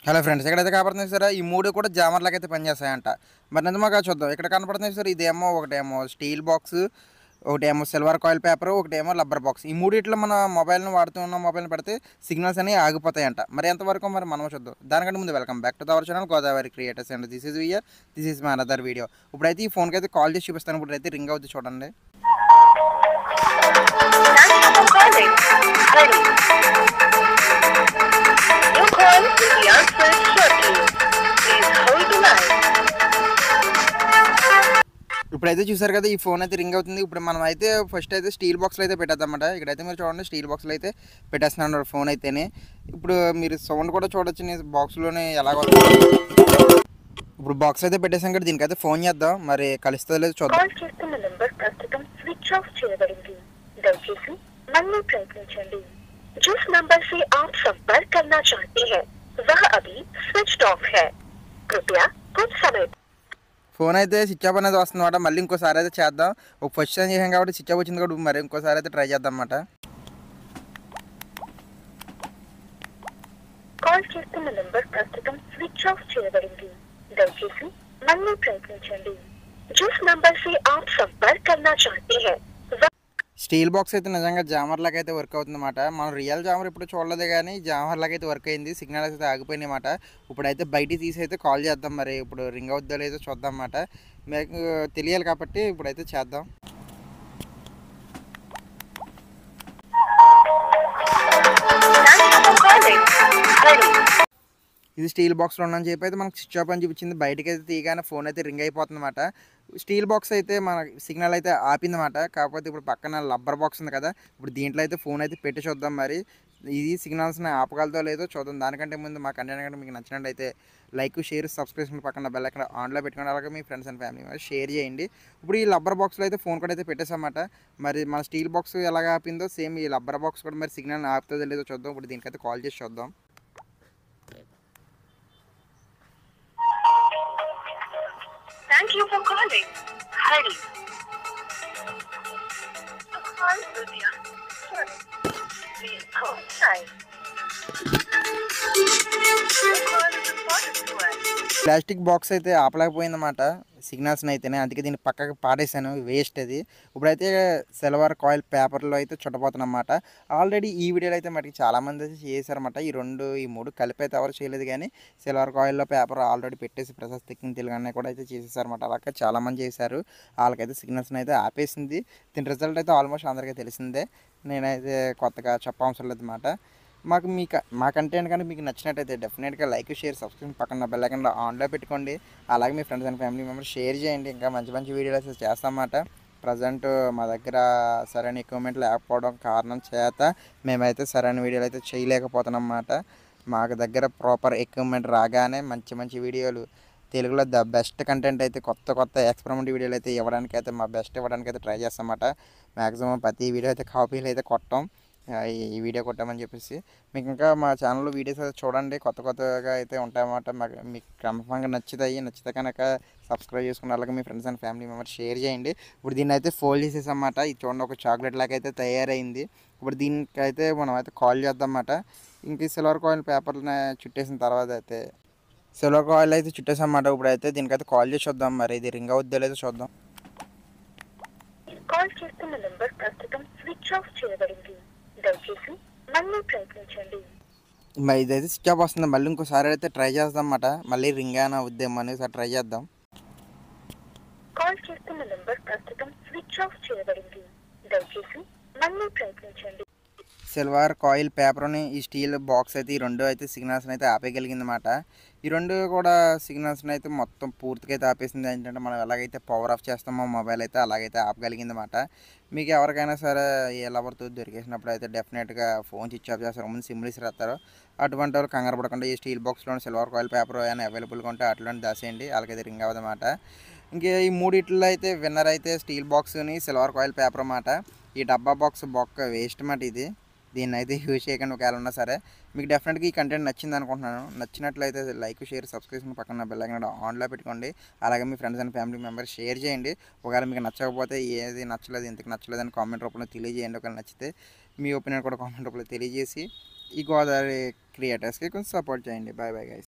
Hello friends ఎక్కడైతే కనపడుతుంది sir ఈ మూడు కూడా జామర్లకు అయితే పనిచేస్తాయంట మరి నిజమాగా చూద్దాం ఇక్కడ కనపడుతుంది సార్ ఇదేమో ఒకటేమో స్టీల్ బాక్స్ ఒకటేమో సిల్వర్ కాయిల్ పేపర్ ఒకటేమో రబ్బర్ బాక్స్ ఈ మూడిట్లో మన మొబైల్ని వాడుతున్న మొబైల్ని పెడితే సిగ్నల్స్ అనేవి ఆగిపోతాయంట మరి ఎంతవరకు మరి మనం చూద్దాం దానికంటే ముందు welcome back to our channel Godavari creators and this is where this is my another video ఇప్పుడైతే ఈ ఫోన్కి అయితే కాల్ చేసి చూపిస్తాను ఇప్పుడైతే రింగ్ అవుతుంది చూడండి Thank you for calling. Your call will be answered shortly. Please hold the line. ఇప్పుడైతే చూసారు కదా ఈ ఫోన్ అయితే రింగ్ అవుతుంది ఇప్పుడు మనం అయితే ఫస్ట్ అయితే స్టీల్ బాక్స్లో అయితే పెట్టేద్దామన్నమాట ఇక్కడైతే మీరు చూడండి స్టీల్ బాక్స్లో అయితే పెట్టేస్తున్నాను ఫోన్ అయితేనే ఇప్పుడు మీరు సౌండ్ కూడా చూడొచ్చు నీ బాక్స్లోనే ఎలాగ ఇప్పుడు బాక్స్ అయితే పెట్టేసాం కదా దీనికైతే ఫోన్ చేద్దాం మరి కలుస్తుందో లేదో చూద్దాం కాల్ చేస్తున్న నంబర్ ప్రస్తుతం స్విచ్ ఆఫ్ చేయబడింది దయచేసి మళ్ళీ ప్రయత్నించండి जिस नंबर से आप संपर्क करना चाहते हैं वह अभी स्विच ऑफ है कृपया कुछ समय ఫోన్ అయితే స్విచ్ ఆఫ్ అనేది వస్తుందన్నమాట మళ్ళీ ఇంకోసారి అయితే చేద్దాం ఒక ఫస్ట్ టైం చేసాం కాబట్టి స్విచ్ ఆఫ్ వచ్చింది కాబట్టి మరి ఇంకోసారి అయితే ట్రై చేద్దాం అన్నమాట కాల్ చేస్తున్న నంబర్ ప్రస్తుతం స్విచ్ ఆఫ్ చేయబడింది దయచేసి మళ్ళీ ప్రయత్నించండి जिस नंबर से आप संपर्क करना चाहते हैं वह స్టీల్ బాక్స్ అయితే నిజంగా జామర్ లాగా అయితే వర్క్ అవుతుంది అనమాట మనం రియల్ జామర్ ఇప్పుడు చూడలేదు కానీ జామర్ లాగా అయితే వర్క్ అయింది సిగ్నల్ అయితే ఆగిపోయినాయి అన్నమాట ఇప్పుడైతే బయటికి తీసి అయితే కాల్ చేద్దాం మరి ఇప్పుడు రింగ్ అవుద్దో లేదో చూద్దాం అన్నమాట మీకు తెలియాలి కాబట్టి ఇప్పుడైతే చేద్దాం Thank you for calling. Hurry. ఇది స్టీల్ బాక్స్లో ఉందని చెప్పి అయితే మనకు స్విచ్ ఆఫ్ అని చూపించింది బయటకి అయితే తీయగానే ఫోన్ అయితే రింగ్ అయిపోతుంది అనమాట స్టీల్ బాక్స్ అయితే మన సిగ్నల్ అయితే ఆపిందన్నమాట కాకపోతే ఇప్పుడు పక్కన రబ్బర్ బాక్స్ ఉంది కదా ఇప్పుడు దీంట్లో అయితే ఫోన్ అయితే పెట్టి చూద్దాం మరి ఇది సిగ్నల్స్ని ఆపగలదో లేదో చూద్దాం దానికంటే ముందు మా కంటెంట్ కనుక మీకు నచ్చినట్లయితే లైక్ షేర్ సబ్స్క్రిప్షన్ పక్కన బెల్ అక్కడ ఆన్లో పెట్టుకోండి అలాగే మీ friends and family members share చేయండి ఇప్పుడు ఈ రబ్బర్ బాక్స్లో అయితే ఫోన్ కూడా అయితే పెట్టేసామన్నమాట మరి మన స్టీల్ బాక్స్ ఎలాగ ఆపిందో సేమ్ ఈ రబ్బర్ బాక్స్ కూడా మరి సిగ్నల్ ఆపుతుందో లేదో చూద్దాం ఇప్పుడు దీనికైతే కాల్ చేసి చూద్దాం Thank you for calling. Hurry. The call will be answered. Please hold tight. Your call is important to us. Plastic box అయితే ఆపలేకపోయిందన్నమాట సిగ్నల్స్ని అయితేనే అందుకే దీన్ని పక్కకి పాడేశాను వేస్ట్ అది ఇప్పుడైతే సిల్వర్ కాయిల్ పేపర్లో అయితే చుట్టబోతున్నమాట ఆల్రెడీ ఈ వీడియోలో అయితే మనకి చాలామంది అయితే చేశారన్నమాట ఈ రెండు ఈ మూడు కలిపి అయితే ఎవరు చేయలేదు కానీ సిల్వర్ కాయిల్లో పేపర్ ఆల్రెడీ పెట్టేసి ప్రశస్తి తెక్కిన తెలుగు కూడా అయితే చేసేసారన్నమాట అలాగే చాలామంది చేశారు వాళ్ళకైతే సిగ్నల్స్ని అయితే ఆపేసింది దీని రిజల్ట్ అయితే ఆల్మోస్ట్ అందరికీ తెలిసిందే నేనైతే కొత్తగా చెప్పవసరం లేదు అన్నమాట మాకు మీ క- మా కంటెంట్ కానీ మీకు నచ్చినట్టయితే డెఫినెట్గా లైక్ షేర్ సబ్స్క్రైబ్ పక్కన బెల్ ఐకాన్ ఆన్లో పెట్టుకోండి అలాగే మీ friends and family members share చేయండి ఇంకా మంచి మంచి వీడియోలు అయితే చేస్తామన్నమాట ప్రజెంట్ మా దగ్గర సరైన ఎక్విప్మెంట్ లేకపోవడం కారణం చేత మేమైతే సరైన వీడియోలు అయితే చేయలేకపోతున్నాం అన్నమాట మాకు దగ్గర ప్రాపర్ ఎక్విప్మెంట్ రాగానే మంచి మంచి వీడియోలు తెలుగులో ద బెస్ట్ కంటెంట్ అయితే కొత్త కొత్త ఎక్స్పెరిమెంట్ వీడియోలు అయితే ఇవ్వడానికి అయితే మా బెస్ట్ ఇవ్వడానికి అయితే ట్రై చేస్తామన్నమాట మ్యాక్సిమం ప్రతి వీడియో అయితే కాపీలు అయితే కొట్టాం ఆ, ఈ- ఈ వీడియో కొట్టామని చెప్పేసి మీకు ఇంకా మా ఛానల్లో వీడియోస్ అయితే చూడండి కొత్త కొత్తగా అయితే ఉంటాయన్నమాట మాకు మీకు క్రమంగా నచ్చుతాయి నచ్చితే కనుక సబ్స్క్రైబ్ చేసుకుని అలాగే మీ friends and family members share చేయండి ఇప్పుడు దీన్ని అయితే ఫోల్డ్ చేసేసామన్నమాట ఇది చూడండి ఒక చాక్లెట్ లాగా అయితే తయారైంది ఇప్పుడు దీనికి అయితే మనం అయితే కాల్ చేద్దాం అన్నమాట ఇంక ఈ సిల్వర్ కాయిల్ పేపర్ని చుట్టేసిన తర్వాత అయితే సిల్వర్ కాయిల్ అయితే చుట్టేసామన్నమాట ఇప్పుడు అయితే దీనికైతే కాల్ చేసి చూద్దాం మరి ఇది రింగ్ అవుద్దో లేదో చూద్దాం కాల్ చేస్తున్న నంబర్ ప్రస్తుతం స్విచ్ ఆఫ్ చేయబడింది దయచేసి మళ్ళీ ప్రయత్నించండి మరి ఇదైతే స్విచ్ ఆఫ్ వస్తుంది మళ్ళీ ఇంకోసారి అయితే ట్రై చేద్దాం అన్నమాట మళ్ళీ రింగ్ అయినా ఉద్దేమో అనేసి ట్రై చేద్దాం కాల్ చేస్తున్న నంబర్ ప్రస్తుతం స్విచ్ ఆఫ్ చేయబడింది దయచేసి మళ్ళీ ప్రయత్నించండి సిల్వర్ కాయిల్ పేపర్ని ఈ స్టీల్ బాక్స్ అయితే ఈ రెండు అయితే సిగ్నల్స్ని అయితే ఆపేయగలిగింది అనమాట ఈ రెండు కూడా సిగ్నల్స్ని అయితే మొత్తం పూర్తిగా అయితే ఆపేసింది ఏంటంటే మనం ఎలాగైతే పవర్ ఆఫ్ చేస్తామో మొబైల్ అయితే అలాగైతే ఆపగలిగింది అనమాట మీకు ఎవరికైనా సరే ఎలా పడుతుంది దొరికేసినప్పుడు అయితే డెఫినెట్గా ఫోన్ స్విచ్ ఆఫ్ చేస్తారు ముందు సిమ్లు ఇస్తారు అటువంటి వాళ్ళు కంగారు పడకుండా ఈ స్టీల్ బాక్స్లో సిల్వర్ కాయిల్ పేపర్ ఏమైనా అవైలబుల్గా ఉంటే అట్లనే దాసేయండి వాళ్ళకైతే రింగ్ అవ్వదన్నమాట ఇంకా ఈ మూడిట్లో అయితే విన్నర్ అయితే స్టీల్ బాక్స్ని సిల్వర్ కాయిల్ పేపర్ అన్నమాట ఈ డబ్బా బాక్స్ బొక్క వేస్ట్ మాట ఇది దీన్ని అయితే యూజ్ చేయకుండా ఒకవేళ ఉన్నా సరే మీకు డెఫినెట్గా ఈ కంటెంట్ నచ్చింది అనుకుంటున్నాను నచ్చినట్లయితే లైక్ షేర్ సబ్స్క్రిప్షన్ పక్కన బెల్ ఐకాన్ ఆన్లో పెట్టుకోండి అలాగే మీ friends and family members share చేయండి ఒకవేళ మీకు నచ్చకపోతే ఏది నచ్చలేదు ఇంతకు నచ్చలేదు అని కామెంట్ రూపంలో తెలియజేయండి ఒకవేళ నచ్చితే మీ ఒపీనియన్ కూడా కామెంట్ రూపంలో తెలియజేసి ఈ గోదావరి క్రియేటర్స్కి కొంచెం సపోర్ట్ చేయండి బాయ్ బాయ్ గైస్